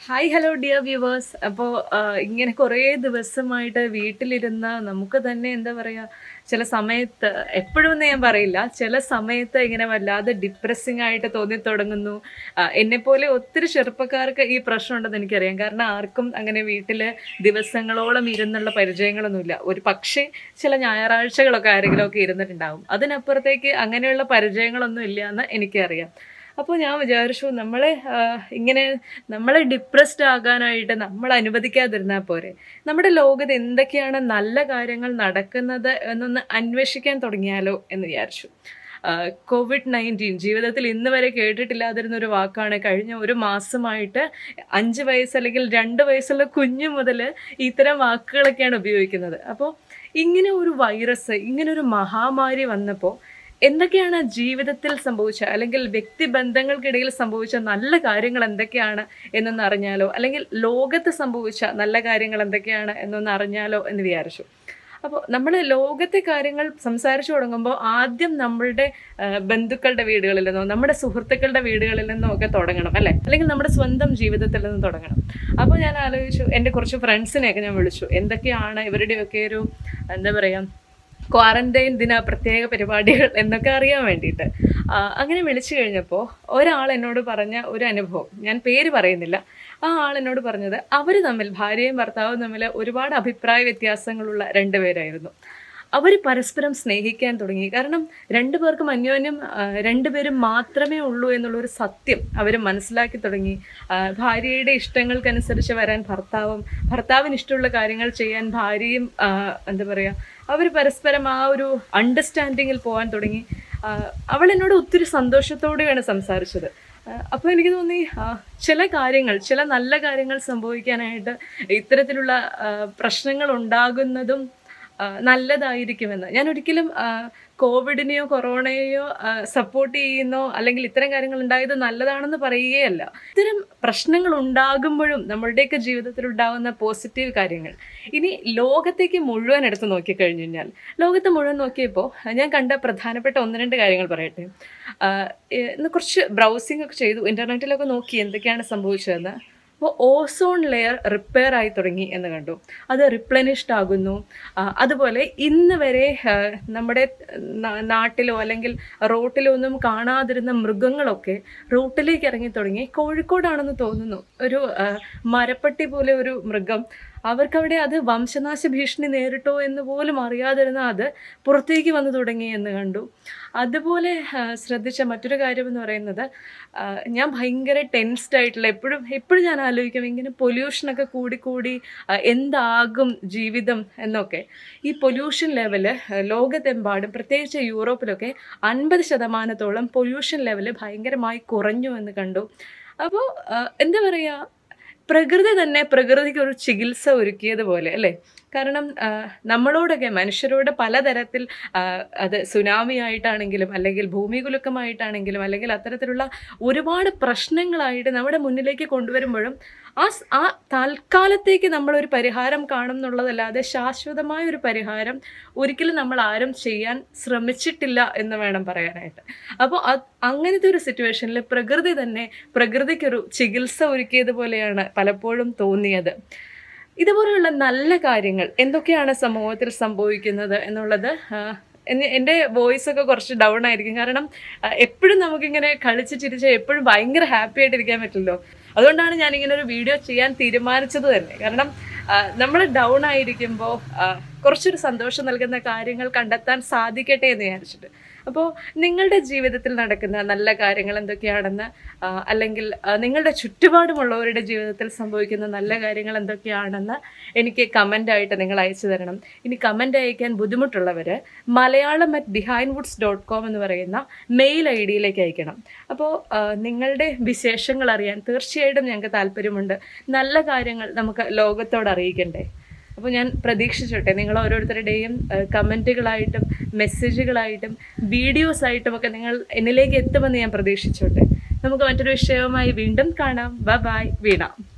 hi hello dear viewers അപ്പോൾ ഇങ്ങനെ കുറേ ദിവസമായിട്ട് വീട്ടിലിരുന്ന നമുക്ക് തന്നെ എന്താ പറയുക ചില സമയത്ത് എപ്പോഴും എന്ന് ഞാൻ പറയില്ല ചില സമയത്ത് ഇങ്ങനെ വല്ലാതെ ഡിപ്രസിങ് ആയിട്ട് തോന്നി തുടങ്ങുന്നു എന്നെപ്പോലെ ഒത്തിരി ചെറുപ്പക്കാർക്ക് ഈ പ്രശ്നം ഉണ്ടെന്ന് എനിക്കറിയാം കാരണം ആർക്കും അങ്ങനെ വീട്ടിൽ ദിവസങ്ങളോളം ഇരുന്നുള്ള പരിചയങ്ങളൊന്നുമില്ല ഒരു പക്ഷേ ചില ഞായറാഴ്ചകളൊക്കെ ആരെങ്കിലും ഒക്കെ ഇരുന്നിട്ടുണ്ടാവും അതിനപ്പുറത്തേക്ക് അങ്ങനെയുള്ള പരിചയങ്ങളൊന്നും ഇല്ല എന്ന് എനിക്കറിയാം അപ്പോൾ ഞാൻ വിചാരിച്ചു നമ്മളെ ആ, ഇങ്ങനെ നമ്മളെ ഡിപ്രസ്ഡ് ആകാനായിട്ട് നമ്മൾ അനുവദിക്കാതിരുന്നാൽ പോരെ നമ്മുടെ ലോകത്ത് എന്തൊക്കെയാണ് നല്ല കാര്യങ്ങൾ നടക്കുന്നത് എന്നൊന്ന് അന്വേഷിക്കാൻ തുടങ്ങിയാലോ എന്ന് വിചാരിച്ചു കോവിഡ് നയൻറ്റീൻ ജീവിതത്തിൽ ഇന്ന് വരെ കേട്ടിട്ടില്ലാതിരുന്ന ഒരു വാക്കാണ് കഴിഞ്ഞ ഒരു മാസമായിട്ട് അഞ്ച് വയസ്സ് അല്ലെങ്കിൽ രണ്ട് വയസ്സുള്ള കുഞ്ഞു മുതൽ ഇത്തരം വാക്കുകളൊക്കെയാണ് ഉപയോഗിക്കുന്നത് അപ്പോൾ ഇങ്ങനെ ഒരു വൈറസ് ഇങ്ങനെ ഒരു മഹാമാരി വന്നപ്പോൾ എന്തൊക്കെയാണ് ജീവിതത്തിൽ സംഭവിച്ച അല്ലെങ്കിൽ വ്യക്തിബന്ധങ്ങൾക്കിടയിൽ സംഭവിച്ച നല്ല കാര്യങ്ങൾ എന്തൊക്കെയാണ് എന്നൊന്ന് അറിഞ്ഞാലോ അല്ലെങ്കിൽ ലോകത്ത് സംഭവിച്ച നല്ല കാര്യങ്ങൾ എന്തൊക്കെയാണ് എന്നൊന്ന് അറിഞ്ഞാലോ എന്ന് വിചാരിച്ചു അപ്പോൾ നമ്മൾ ലോകത്തെ കാര്യങ്ങൾ സംസാരിച്ചു തുടങ്ങുമ്പോൾ ആദ്യം നമ്മളുടെ ആ, ബന്ധുക്കളുടെ വീടുകളിൽ നിന്നോ നമ്മുടെ സുഹൃത്തുക്കളുടെ വീടുകളിൽ നിന്നോ ഒക്കെ തുടങ്ങണം അല്ലേ അല്ലെങ്കിൽ നമ്മുടെ സ്വന്തം ജീവിതത്തിൽ നിന്ന് തുടങ്ങണം അപ്പോൾ ഞാൻ ആലോചിച്ചു എൻ്റെ കുറച്ച് ഫ്രണ്ട്സിനെയൊക്കെ ഞാൻ വിളിച്ചു എന്തൊക്കെയാണ് ഇവരുടെയൊക്കെ ഒരു എന്താ പറയുക ക്വാറന്റൈൻ ദിന പ്രത്യേക പരിപാടികൾ എന്നൊക്കെ അറിയാൻ വേണ്ടിയിട്ട് ആ, അങ്ങനെ വിളിച്ചു കഴിഞ്ഞപ്പോൾ ഒരാൾ എന്നോട് പറഞ്ഞ ഒരു അനുഭവം ഞാൻ പേര് പറയുന്നില്ല ആ ആൾ എന്നോട് പറഞ്ഞത് അവർ തമ്മിൽ ഭാര്യയും ഭർത്താവും തമ്മിൽ ഒരുപാട് അഭിപ്രായ വ്യത്യാസങ്ങളുള്ള രണ്ടുപേരായിരുന്നു അവർ പരസ്പരം സ്നേഹിക്കാൻ തുടങ്ങി കാരണം രണ്ടു പേർക്കും അന്യോന്യം ആ, രണ്ടുപേരും മാത്രമേ ഉള്ളൂ എന്നുള്ളൊരു സത്യം അവർ മനസ്സിലാക്കി തുടങ്ങി ആ, ഭാര്യയുടെ ഇഷ്ടങ്ങൾക്കനുസരിച്ച് വരാൻ ഭർത്താവും ഭർത്താവിന് ഇഷ്ടമുള്ള കാര്യങ്ങൾ ചെയ്യാൻ ഭാര്യയും ആ, എന്താ പറയുക അവർ പരസ്പരം ആ ഒരു അണ്ടർസ്റ്റാൻഡിങ്ങിൽ പോകാൻ തുടങ്ങി ആ, അവൾ എന്നോട് ഒത്തിരി സന്തോഷത്തോടെയാണ് സംസാരിച്ചത് അപ്പോൾ എനിക്ക് തോന്നി ആ, ചില കാര്യങ്ങൾ ചില നല്ല കാര്യങ്ങൾ സംഭവിക്കാനായിട്ട് ഇത്തരത്തിലുള്ള ആ, പ്രശ്നങ്ങൾ ഉണ്ടാകുന്നതും ആ, നല്ലതായിരിക്കുമെന്ന് ഞാൻ ഒരിക്കലും ആ, കോവിഡിനെയോ കൊറോണയെയോ സപ്പോർട്ട് ചെയ്യുന്നോ അല്ലെങ്കിൽ ഇത്തരം കാര്യങ്ങൾ ഉണ്ടായത് നല്ലതാണെന്ന് പറയുകയല്ല ഇത്തരം പ്രശ്നങ്ങൾ ഉണ്ടാകുമ്പോഴും നമ്മളുടെയൊക്കെ ജീവിതത്തിൽ ഉണ്ടാകുന്ന പോസിറ്റീവ് കാര്യങ്ങൾ ഇനി ലോകത്തേക്ക് മുഴുവൻ എടുത്ത് നോക്കിക്കഴിഞ്ഞു കഴിഞ്ഞാൽ ലോകത്ത് മുഴുവൻ നോക്കിയപ്പോൾ ഞാൻ കണ്ട പ്രധാനപ്പെട്ട ഒന്ന് രണ്ട് കാര്യങ്ങൾ പറയട്ടെ ആ, ഏ, ഇന്ന് കുറച്ച് ബ്രൗസിംഗ് ഒക്കെ ചെയ്തു ഇൻ്റർനെറ്റിലൊക്കെ നോക്കി എന്തൊക്കെയാണ് സംഭവിച്ചതെന്ന് അപ്പോൾ ഓസോൺ ലെയർ റിപ്പയർ ആയി തുടങ്ങി എന്ന് കണ്ടു അത് റിപ്ലനിഷ്ഡ് ആകുന്നു ആ, അതുപോലെ ഇന്ന് വരെ ആ, നമ്മുടെ നാ- നാട്ടിലോ അല്ലെങ്കിൽ റോട്ടിലോ ഒന്നും കാണാതിരുന്ന മൃഗങ്ങളൊക്കെ റോട്ടിലേക്ക് ഇറങ്ങി തുടങ്ങി കോഴിക്കോടാണെന്ന് തോന്നുന്നു ഒരു ആ, മരപ്പട്ടി പോലെ ഒരു മൃഗം അവർക്കവിടെ അത് വംശനാശ ഭീഷണി നേരിട്ടോ എന്ന് പോലും അറിയാതിരുന്ന അത് പുറത്തേക്ക് വന്നു തുടങ്ങി എന്ന് കണ്ടു അതുപോലെ ആ, ശ്രദ്ധിച്ച മറ്റൊരു കാര്യം എന്ന് പറയുന്നത് ആ, ഞാൻ ഭയങ്കര ടെൻസ്ഡ് ആയിട്ടുള്ള എപ്പോഴും എപ്പോഴും ഞാൻ ആലോചിക്കും ഇങ്ങനെ പൊല്യൂഷനൊക്കെ കൂടി കൂടി ആ, എന്താകും ജീവിതം എന്നൊക്കെ ഈ പൊല്യൂഷൻ ലെവല് ലോകത്തെമ്പാടും പ്രത്യേകിച്ച് യൂറോപ്പിലൊക്കെ അൻപത് ശതമാനത്തോളം പൊല്യൂഷൻ ലെവല് ഭയങ്കരമായി കുറഞ്ഞു എന്ന് കണ്ടു അപ്പോൾ എന്താ പറയുക പ്രകൃതി തന്നെ പ്രകൃതിക്ക് ഒരു ചികിത്സ ഒരുക്കിയതുപോലെ അല്ലേ കാരണം ആ, നമ്മളോടൊക്കെ മനുഷ്യരോട് പലതരത്തിൽ ആ, അത് സുനാമി ആയിട്ടാണെങ്കിലും അല്ലെങ്കിൽ ഭൂമികുലുക്കമായിട്ടാണെങ്കിലും അല്ലെങ്കിൽ അത്തരത്തിലുള്ള ഒരുപാട് പ്രശ്നങ്ങളായിട്ട് നമ്മുടെ മുന്നിലേക്ക് കൊണ്ടുവരുമ്പോഴും ആ സ്- ആ തൽക്കാലത്തേക്ക് നമ്മളൊരു പരിഹാരം കാണും എന്നുള്ളതല്ലാതെ ശാശ്വതമായ ഒരു പരിഹാരം ഒരിക്കലും നമ്മൾ ആരും ചെയ്യാൻ ശ്രമിച്ചിട്ടില്ല എന്ന് വേണം പറയാനായിട്ട് അപ്പോൾ അത് അങ്ങനത്തെ ഒരു സിറ്റുവേഷനിൽ പ്രകൃതി തന്നെ പ്രകൃതിക്കൊരു ചികിത്സ ഒരുക്കിയതുപോലെയാണ് പലപ്പോഴും തോന്നിയത് ഇതുപോലെയുള്ള നല്ല കാര്യങ്ങൾ എന്തൊക്കെയാണ് സമൂഹത്തിൽ സംഭവിക്കുന്നത് എന്നുള്ളത് ആ, എന്നെ- എൻ്റെ വോയിസ് ഒക്കെ കുറച്ച് ഡൗൺ ആയിരിക്കും കാരണം ആ, എപ്പോഴും നമുക്കിങ്ങനെ കളിച്ച് ചിരിച്ച് എപ്പോഴും ഭയങ്കര ഹാപ്പി ആയിട്ടിരിക്കാൻ പറ്റില്ലല്ലോ അതുകൊണ്ടാണ് ഞാൻ ഇങ്ങനെ ഒരു വീഡിയോ ചെയ്യാൻ തീരുമാനിച്ചത് തന്നെ കാരണം നമ്മൾ ഡൗൺ ആയിരിക്കുമ്പോൾ കുറച്ചൊരു സന്തോഷം നൽകുന്ന കാര്യങ്ങൾ കണ്ടെത്താൻ സാധിക്കട്ടെ എന്ന് വിചാരിച്ചിട്ട് അപ്പോൾ നിങ്ങളുടെ ജീവിതത്തിൽ നടക്കുന്ന നല്ല കാര്യങ്ങൾ എന്തൊക്കെയാണെന്ന് ആ, അല്ലെങ്കിൽ ആ, നിങ്ങളുടെ ചുറ്റുപാടുമുള്ളവരുടെ ജീവിതത്തിൽ സംഭവിക്കുന്ന നല്ല കാര്യങ്ങൾ എന്തൊക്കെയാണെന്ന് എനിക്ക് കമൻ്റായിട്ട് നിങ്ങൾ അയച്ചു തരണം ഇനി കമൻ്റ് അയക്കാൻ ബുദ്ധിമുട്ടുള്ളവർ Malayalam at behindwoods dot com എന്ന് പറയുന്ന മെയിൽ ഐ ഡിയിലേക്ക് അയക്കണം അപ്പോൾ ആ, നിങ്ങളുടെ വിശേഷങ്ങൾ അറിയാൻ തീർച്ചയായിട്ടും ഞങ്ങൾക്ക് താല്പര്യമുണ്ട് നല്ല കാര്യങ്ങൾ നമുക്ക് ലോകത്തോട് അറിയിക്കണ്ടേ അപ്പോൾ ഞാൻ പ്രതീക്ഷിച്ചോട്ടെ നിങ്ങൾ ഓരോരുത്തരുടെയും കമൻറ്റുകളായിട്ടും മെസ്സേജുകളായിട്ടും വീഡിയോസ് ആയിട്ടും ഒക്കെ നിങ്ങൾ എന്നിലേക്ക് എത്തുമെന്ന് ഞാൻ പ്രതീക്ഷിച്ചോട്ടെ നമുക്ക് മറ്റൊരു വിഷയവുമായി വീണ്ടും കാണാം ബ ബായ് വീണ